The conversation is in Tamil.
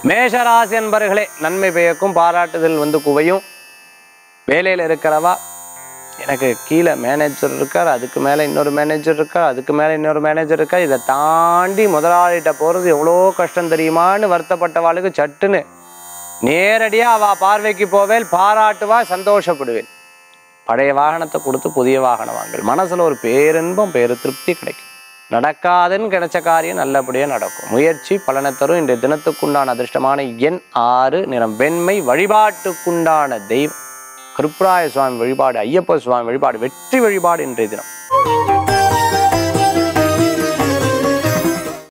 மேஷராசி என்பர்களே நன்மை பயக்கும் பாராட்டுதல் வந்து குவையும் வேலையில் இருக்கிறவா எனக்கு கீழே மேனேஜர் இருக்கார் அதுக்கு மேலே இன்னொரு மேனேஜர் இருக்கார் அதுக்கு மேலே இன்னொரு மேனேஜர் இருக்கார் இதை தாண்டி முதலாளிகிட்ட போகிறது எவ்வளோ கஷ்டம் தெரியுமான்னு வருத்தப்பட்டவாளுக்கு சட்டுன்னு நேரடியாக அவள் பார்வைக்கு போவேல் பாராட்டுவா சந்தோஷப்படுவேன் பழைய வாகனத்தை கொடுத்து புதிய வாகனம் வாங்கல் மனசில் ஒரு பேரின்பம் பேரு திருப்தி கிடைக்கும் நடக்காதுன்னு கிடைச்ச காரியம் நல்லபடியாக நடக்கும் முயற்சி பலனை தரும் இன்றைய தினத்துக்குண்டான அதிர்ஷ்டமான எண் ஆறு நிறம் வெண்மை வழிபாட்டுக்குண்டான தெய்வம் கருப்பராய சுவாமி வழிபாடு ஐயப்ப சுவாமி வழிபாடு வெற்றி வழிபாடு இன்றைய தினம்